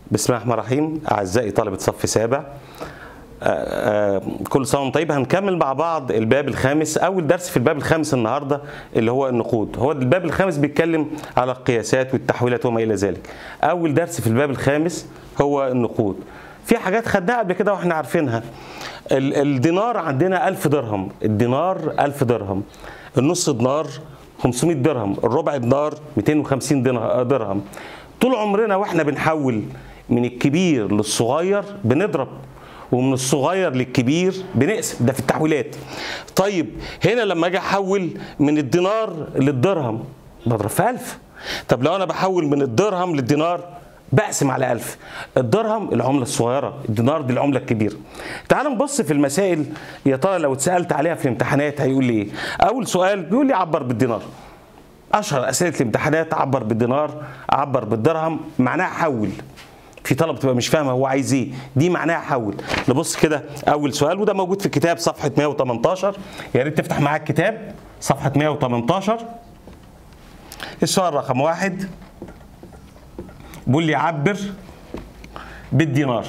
بسم الله الرحمن الرحيم اعزائي طلبه صف سابع آه، آه، كل سنه وانتم طيب هنكمل مع بعض الباب الخامس اول درس في الباب الخامس النهارده اللي هو النقود هو الباب الخامس بيتكلم على القياسات والتحويلات وما الى ذلك اول درس في الباب الخامس هو النقود في حاجات خدناها قبل كده واحنا عارفينها ال- الدينار عندنا 1000 درهم الدينار 1000 درهم النص دينار 500 درهم الربع دينار 250 دينار- درهم طول عمرنا واحنا بنحول من الكبير للصغير بنضرب ومن الصغير للكبير بنقسم ده في التحويلات طيب هنا لما اجي احول من الدينار للدرهم بضرب في 1000 طب لو انا بحول من الدرهم للدينار بقسم على 1000 الدرهم العملة الصغيرة الدينار دي العملة الكبيرة تعال نبص في المسائل يا ترى لو اتسألت عليها في الامتحانات هيقول لي ايه اول سؤال بيقول لي عبر بالدينار اشهر اسئله الامتحانات عبر بالدينار عبر بالدرهم معناها حول في طلبه تبقى مش فاهمه هو عايز ايه دي معناها حول نبص كده اول سؤال وده موجود في الكتاب صفحه 118 يا ريت تفتح معاك الكتاب صفحه 118 السؤال رقم واحد بيقول لي عبر بالدينار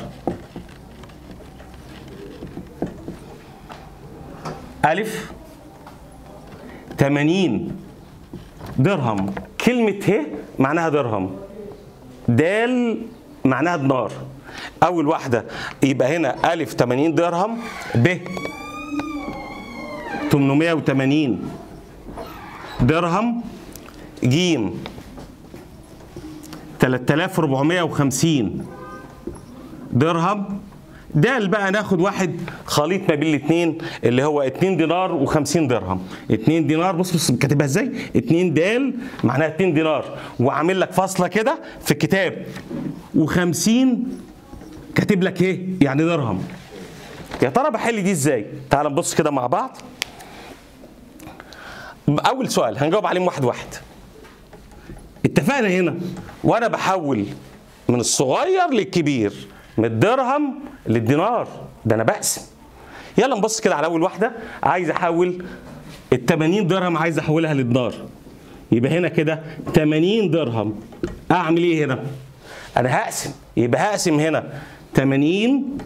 ألف 80 درهم كلمة ه معناها درهم دال معناها دينار أول واحدة يبقى هنا ألف 80 درهم ب 880 درهم جيم 3450 درهم دال بقى ناخد واحد خليط ما بين الاثنين اللي هو 2 دينار و50 درهم 2 دينار بص بص كاتبها ازاي 2 دال معناها 2 دينار وعامل لك فاصله كده في الكتاب و50 كاتب لك ايه يعني درهم يا ترى بحل دي ازاي تعال نبص كده مع بعض اول سؤال هنجاوب عليهم واحد واحد اتفقنا هنا وانا بحول من الصغير للكبير من الدرهم للدينار ده انا بقسم يلا نبص كده على اول واحده عايز احول ال 80 درهم عايز احولها للدينار يبقى هنا كده 80 درهم اعمل ايه هنا انا هقسم يبقى هقسم هنا 80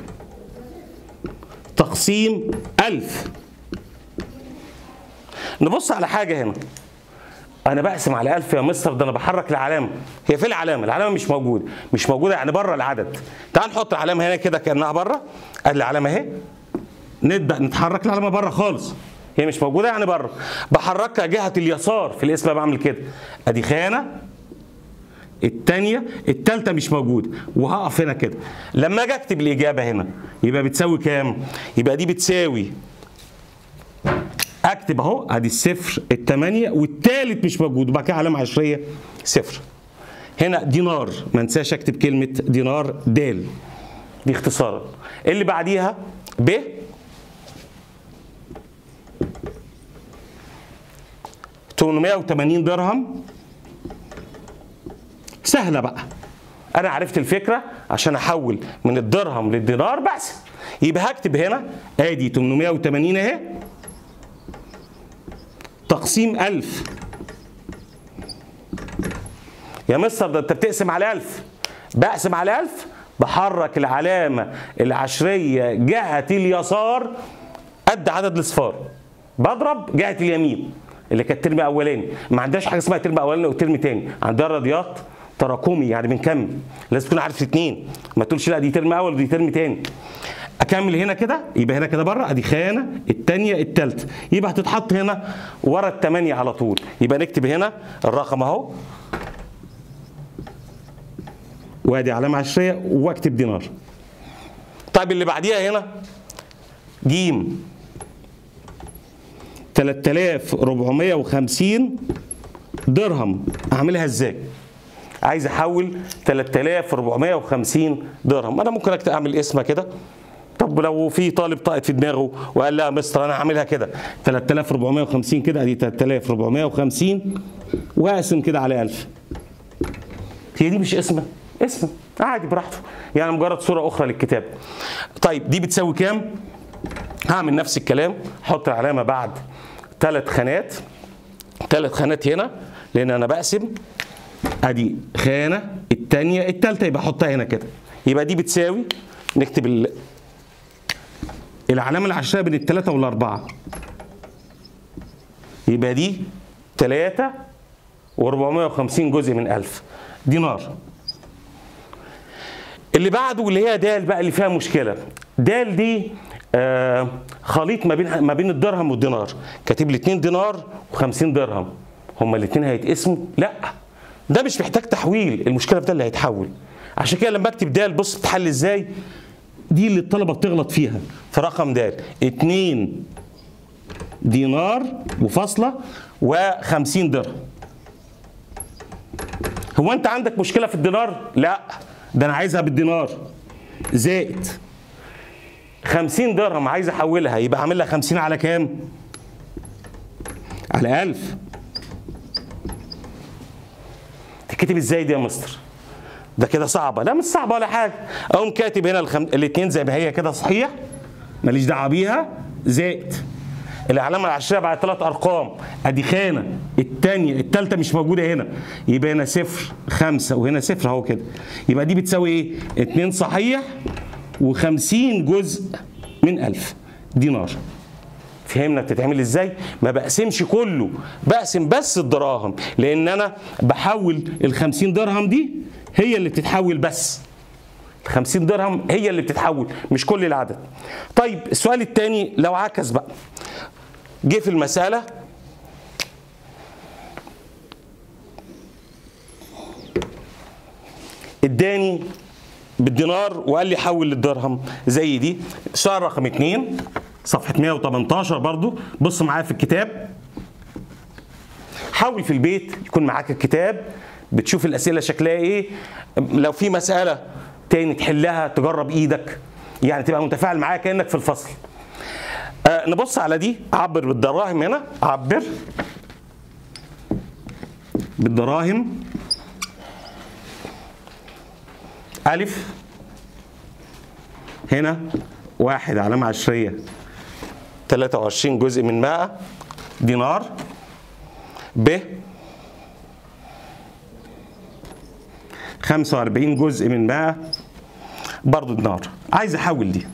تقسيم 1000 نبص على حاجه هنا انا بقسم على 1000 يا مستر ده انا بحرك العلامه هي فين العلامه العلامه مش موجوده مش موجوده يعني بره العدد تعال نحط العلامه هنا كده كانها بره ادي العلامه اهي نبدا نتحرك العلامه بره خالص هي مش موجوده يعني بره بحركها جهه اليسار في الاسم بعمل كده ادي خانه الثانيه الثالثه مش موجوده وهقف هنا كده لما اجي اكتب الاجابه هنا يبقى بتساوي كام يبقى دي بتساوي اكتب اهو ادي الصفر الثمانية والثالث مش موجود وبعد كده علامة عشرية صفر هنا دينار ما انساش اكتب كلمة دينار دال دي اختصارا اللي بعديها ب تمنمية وتمانين درهم سهلة بقى أنا عرفت الفكرة عشان أحول من الدرهم للدينار بس يبقى هكتب هنا ادي 880 اهي تقسيم ألف يا مستر ده انت بتقسم على ألف بقسم على ألف بحرك العلامة العشرية جهة اليسار قد عدد الأصفار بضرب جهة اليمين اللي كانت ترم أولاني ما عندهاش حاجة اسمها ترم أولاني وترم تاني عندها رياضيات تراكمي يعني بنكمل لازم تكون عارف الاثنين ما تقولش لا دي ترم أول ودي ترم تاني اكمل هنا كده يبقى هنا كده بره ادي خانه الثانيه الثالثه يبقى هتتحط هنا ورا الثمانيه على طول يبقى نكتب هنا الرقم اهو وادي علامه عشريه واكتب دينار طيب اللي بعديها هنا جيم 3450 درهم اعملها ازاي عايز احول 3450 درهم انا ممكن اكتب اعمل اسمها كده طب لو في طالب طاقت في دماغه وقال لا يا مستر انا هعملها كده 3450 كده ادي 3450 واقسم كده على 1000 هي دي مش اسم اسم عادي براحته يعني مجرد صوره اخرى للكتاب طيب دي بتساوي كام هعمل نفس الكلام احط علامه بعد ثلاث خانات ثلاث خانات هنا لان انا بقسم ادي خانه الثانيه الثالثه يبقى احطها هنا كده يبقى دي بتساوي نكتب ال... العلامة العشرية بين الثلاثة والأربعة يبقى دي 3 و450 جزء من 1000 دينار اللي بعده اللي هي دال بقى اللي فيها مشكلة دال دي آه خليط ما بين ما بين الدرهم والدينار كاتب لي 2 دينار و50 درهم هما الاثنين هيتقسموا لا ده مش محتاج تحويل المشكله في ده اللي هيتحول عشان كده لما اكتب دال بص بتحل ازاي دي اللي الطلبه بتغلط فيها في رقم دال 2 دينار وفاصله و50 درهم هو انت عندك مشكله في الدينار لا ده انا عايزها بالدينار زائد 50 درهم عايز احولها يبقى اعمل لها 50 على كام على 1000 تكتب ازاي دي يا مستر ده كده صعبه لا مش صعبه ولا حاجه اقوم كاتب هنا الخم... الاثنين زي ما هي كده صحيح ماليش دعوه بيها زائد العلامه العشريه بعد ثلاث ارقام ادي خانه الثانيه الثالثه مش موجوده هنا يبقى هنا صفر خمسه وهنا صفر اهو كده يبقى دي بتساوي ايه؟ 2 صحيح و50 جزء من 1000 دينار فهمنا بتتعمل ازاي ما بقسمش كله بقسم بس الدراهم لان انا بحول ال 50 درهم دي هي اللي بتتحول بس ال 50 درهم هي اللي بتتحول مش كل العدد طيب السؤال الثاني لو عكس بقى جه في المساله اداني بالدينار وقال لي حول للدرهم زي دي سؤال رقم 2 صفحه 118 برضو بص معايا في الكتاب حاول في البيت يكون معاك الكتاب بتشوف الاسئله شكلها ايه لو في مساله تاني تحلها تجرب ايدك يعني تبقى متفاعل معايا كانك في الفصل آه نبص على دي عبر بالدراهم هنا عبر بالدراهم ألف هنا واحد علامة عشرية 23 جزء من 100 دينار ب 45 جزء من 100 برضه دينار عايز احول دي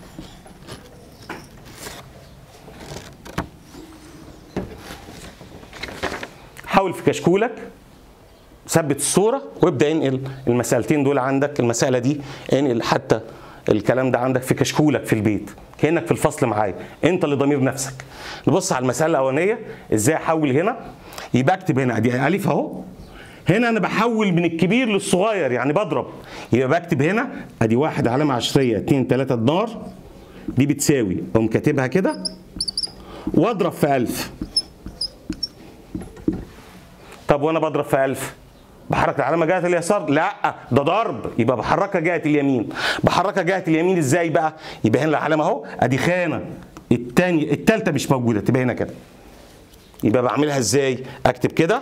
حاول في كشكولك ثبت الصوره وابدا انقل المسالتين دول عندك المساله دي انقل حتى الكلام ده عندك في كشكولك في البيت كانك في الفصل معايا انت اللي ضمير نفسك نبص على المساله الاولانيه ازاي احول هنا يبقى اكتب هنا دي الف اهو هنا انا بحول من الكبير للصغير يعني بضرب يبقى بكتب هنا ادي واحد علامه عشريه 2 3 دينار دي بتساوي اقوم كاتبها كده واضرب في 1000 طب وانا بضرب في 1000 بحرك العلامه جهه اليسار لا ده ضرب يبقى بحركها جهه اليمين بحركها جهه اليمين ازاي بقى يبقى هنا العلامه اهو ادي خانه الثانيه الثالثه مش موجوده تبقى هنا كده يبقى بعملها ازاي اكتب كده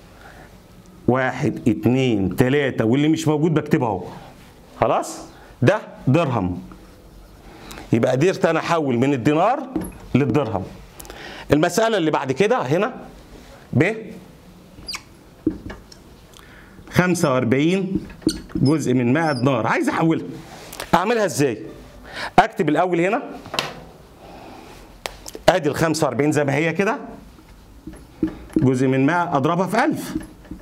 واحد اتنين تلاتة واللي مش موجود بكتبه اهو خلاص ده درهم يبقى قدرت انا احول من الدينار للدرهم المسألة اللي بعد كده هنا ب 45 جزء من 100 دينار عايز احولها اعملها ازاي اكتب الاول هنا ادي ال 45 زي ما هي كده جزء من 100 اضربها في 1000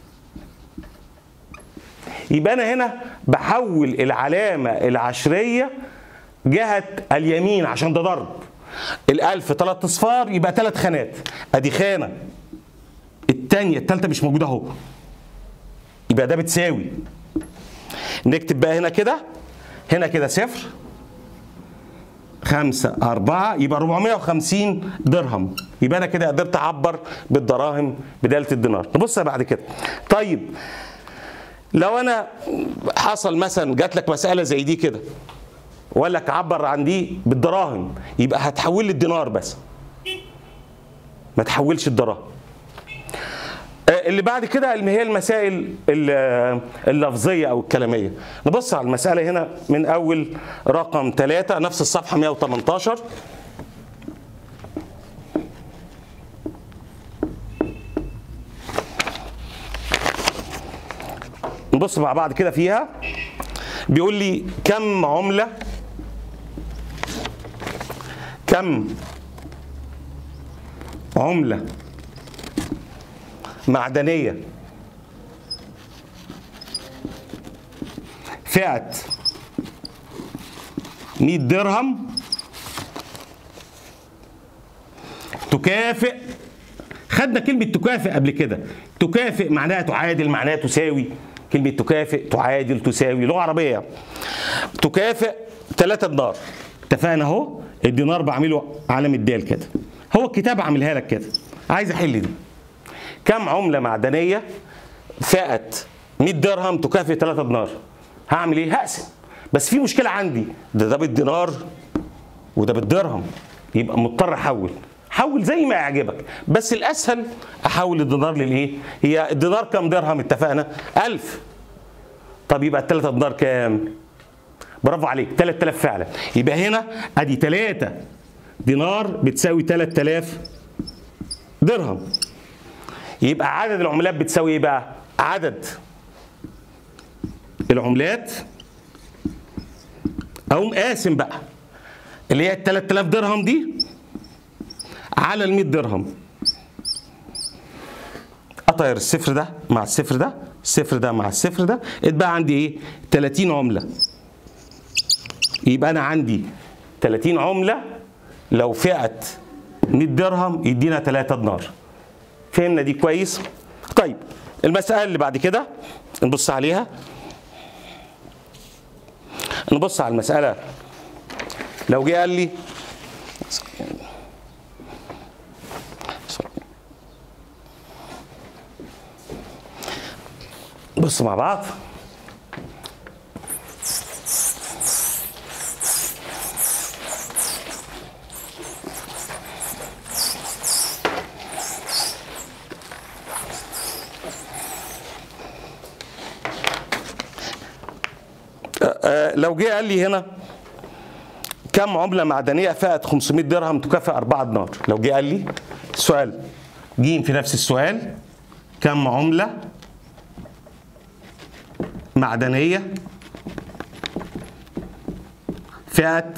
يبقى انا هنا بحول العلامه العشريه جهه اليمين عشان ده ضرب الألف ثلاث اصفار يبقى ثلاث خانات ادي خانه الثانيه الثالثه مش موجوده اهو يبقى ده بتساوي نكتب بقى هنا كده هنا كده صفر خمسة أربعة يبقى 450 درهم يبقى أنا كده قدرت أعبر بالدراهم بدالة الدينار نبص بعد كده طيب لو أنا حصل مثلا جات لك مسألة زي دي كده وقال لك عبر عن دي بالدراهم يبقى هتحول لي الدينار بس ما تحولش الدراهم اللي بعد كده اللي هي المسائل اللفظيه او الكلاميه نبص على المساله هنا من اول رقم 3 نفس الصفحه 118 نبص مع بعض كده فيها بيقول لي كم عملة كم عملة معدنية فئة 100 درهم تكافئ خدنا كلمة تكافئ قبل كده تكافئ معناها تعادل معناها تساوي كلمة تكافئ تعادل تساوي لغة عربية تكافئ ثلاثة دينار اتفقنا اهو الدينار بعمله علم الدال كده هو الكتاب عاملها لك كده عايز احل دي كم عملة معدنية فئة 100 درهم تكافئ 3 دينار هعمل ايه هقسم بس في مشكلة عندي ده ده بالدينار وده بالدرهم يبقى مضطر احول حول زي ما يعجبك بس الاسهل احول الدينار للايه هي الدينار كام درهم اتفقنا 1000 طب يبقى الثلاثة دينار كام برافو عليك 3000 فعلا يبقى هنا ادي 3 دينار بتساوي 3000 درهم يبقى عدد العملات بتساوي ايه بقى عدد العملات اقوم قاسم بقى اللي هي ال 3000 درهم دي على ال 100 درهم اطير الصفر ده مع الصفر ده الصفر ده مع الصفر ده اتبقى عندي ايه 30 عمله يبقى انا عندي 30 عمله لو فئه 100 درهم يدينا 3 دينار فهمنا دي كويس طيب المساله اللي بعد كده نبص عليها نبص على المساله لو جه قال لي بص مع بعض آه، لو جه قال لي هنا كم عملة معدنية فئة 500 درهم تكافئ 4 دينار لو جه قال لي السؤال جيم في نفس السؤال كم عملة معدنية فئة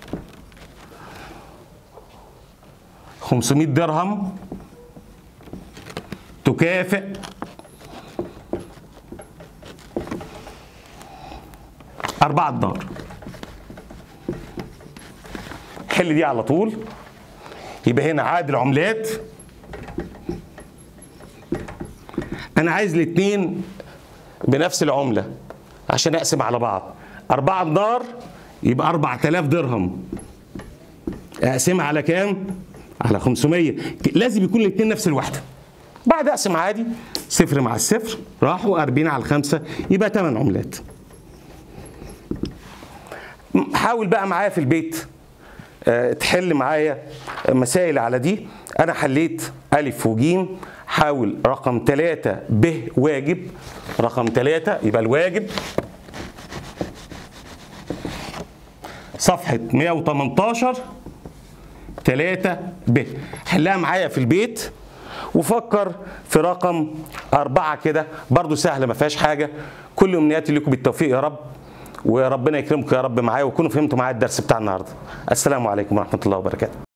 500 درهم تكافئ أربعة دينار حل دي على طول يبقى هنا عدد العملات أنا عايز الاتنين بنفس العملة عشان أقسم على بعض أربعة دينار يبقى 4000 درهم أقسمها على كام؟ على 500 لازم يكون الاتنين نفس الوحدة بعد أقسم عادي صفر مع الصفر راحوا 40 على الخمسة يبقى 8 عملات حاول بقى معايا في البيت آه، تحل معايا مسائل على دي انا حليت الف وجيم حاول رقم ثلاثة ب واجب رقم ثلاثة يبقى الواجب صفحة 118 3 ب حلها معايا في البيت وفكر في رقم أربعة كده برضو سهلة ما فيهاش حاجة كل أمنياتي لكم بالتوفيق يا رب وربنا يكرمكم يا رب معايا وكونوا فهمتوا معايا الدرس بتاع النهارده السلام عليكم ورحمة الله وبركاته